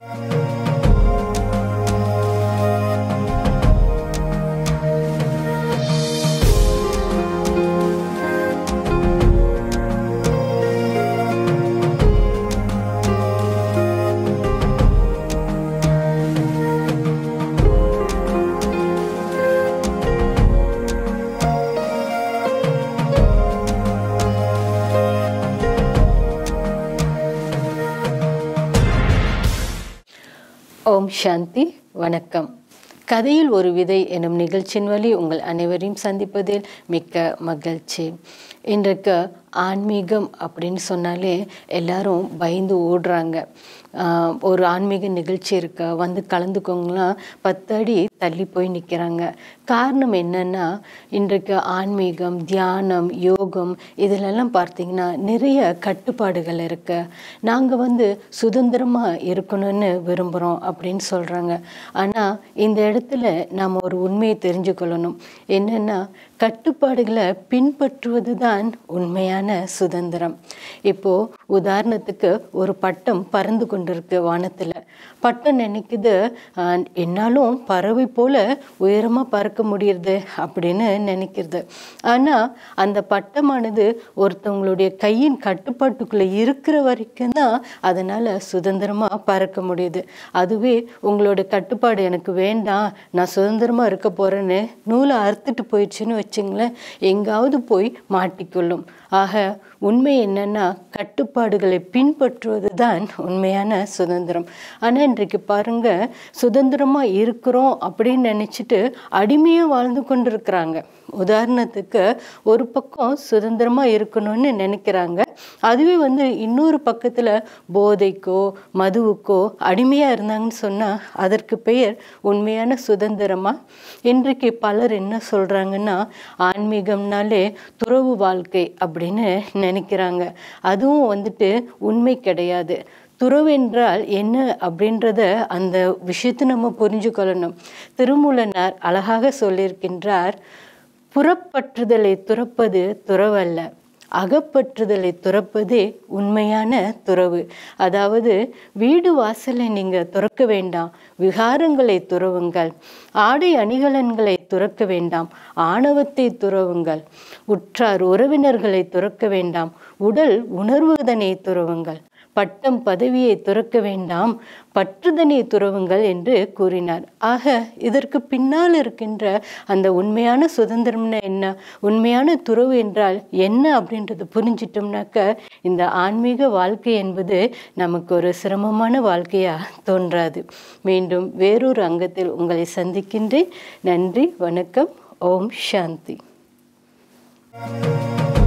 ஓம் சாந்தி வணக்கம் கதையில் ஒரு விதை எனும் நிகழ்ச்சியின் வழி உங்கள் அனைவரையும் சந்திப்பதில் மிக்க மகிழ்ச்சி இன்றைக்கு ஆன்மீகம் அப்படின்னு சொன்னாலே எல்லாரும் பயந்து ஓடுறாங்க ஆஹ் ஒரு ஆன்மீக நிகழ்ச்சி இருக்கா வந்து கலந்துக்கோங்களாம் பத்து அடி தள்ளி போய் நிற்கிறாங்க காரணம் என்னன்னா இன்றைக்கு ஆன்மீகம் தியானம் யோகம் இதிலெல்லாம் பார்த்தீங்கன்னா நிறைய கட்டுப்பாடுகள் இருக்கு நாங்கள் வந்து சுதந்திரமாக இருக்கணும்னு விரும்புகிறோம் அப்படின்னு சொல்கிறாங்க ஆனால் இந்த இடத்துல நாம் ஒரு உண்மையை தெரிஞ்சுக்கொள்ளணும் என்னென்னா கட்டுப்பாடுகளை பின்பற்றுவது தான் உண்மையான சுதந்திரம் இப்போ உதாரணத்துக்கு ஒரு பட்டம் பறந்து கொண்டிருக்கு வானத்தில் பட்டம் நினைக்குது ஆஹ், என்னாலும் பறவை போல உயரமாக பறக்க முடியுது அப்படின்னு நினைக்கிறது ஆனால் அந்த பட்டமானது ஒருத்தவங்களுடைய கையின் கட்டுப்பாட்டுக்குள்ளே இருக்கிற வரைக்கும் தான் அதனால் சுதந்திரமாக பறக்க முடியுது அதுவே உங்களோட கட்டுப்பாடு எனக்கு வேண்டாம் நான் சுதந்திரமாக இருக்க போகிறேன்னு நூலை அறுத்துட்டு போயிடுச்சுன்னு வச்சுங்களேன் எங்காவது போய் மாட்டிக்கொள்ளும் ஆக உண்மை என்னன்னா கட்டுப்பாடுகளை பின்பற்றுவது தான் உண்மையான சுதந்திரம் ஆனால் இன்றைக்கு பாருங்க சுதந்திரமாக இருக்கிறோம் அப்படின்னு நினச்சிட்டு அடிமையாக வாழ்ந்து கொண்டு இருக்கிறாங்க உதாரணத்துக்கு ஒரு பக்கம் சுதந்திரமாக இருக்கணும்னு நினைக்கிறாங்க அதுவே வந்து இன்னொரு பக்கத்தில் போதைக்கோ மதுவுக்கோ அடிமையாக இருந்தாங்கன்னு சொன்னால் அதற்கு பெயர் உண்மையான சுதந்திரமா இன்றைக்கு பலர் என்ன சொல்கிறாங்கன்னா ஆன்மீகம்னாலே துறவு வாழ்க்கை அப்படின்னு நினைக்கிறாங்க அதுவும் வந்துட்டு உண்மை கிடையாது துறவு என்றால் என்ன அப்படின்றத அந்த விஷயத்தை நம்ம புரிஞ்சுக்கொள்ளணும் திருமூலனார் அழகாக சொல்லியிருக்கின்றார் புறப்பற்றுதலை துறப்பது துறவல்ல அகப்பற்றுதலை துறப்பதே உண்மையான துறவு அதாவது வீடு வாசலை நீங்கள் துறக்க வேண்டாம் விகாரங்களை துறவுங்கள் ஆடை அணிகலன்களை துறக்க வேண்டாம் ஆணவத்தை துறவுங்கள் உற்றார் உறவினர்களை துறக்க வேண்டாம் உடல் உணர்வுதனை துறவுங்கள் பட்டம் பதவியை துறக்க வேண்டாம் பற்றுதனை துறவுங்கள் என்று கூறினார் ஆக இதற்கு பின்னால் இருக்கின்ற அந்த உண்மையான சுதந்திரம்னா என்ன உண்மையான துறவு என்றால் என்ன அப்படின்றது புரிஞ்சிட்டோம்னாக்க இந்த ஆன்மீக வாழ்க்கை என்பது நமக்கு ஒரு சிரமமான வாழ்க்கையா தோன்றாது மீண்டும் வேறொரு அங்கத்தில் உங்களை சந்திக்கின்றேன் நன்றி வணக்கம் ஓம் சாந்தி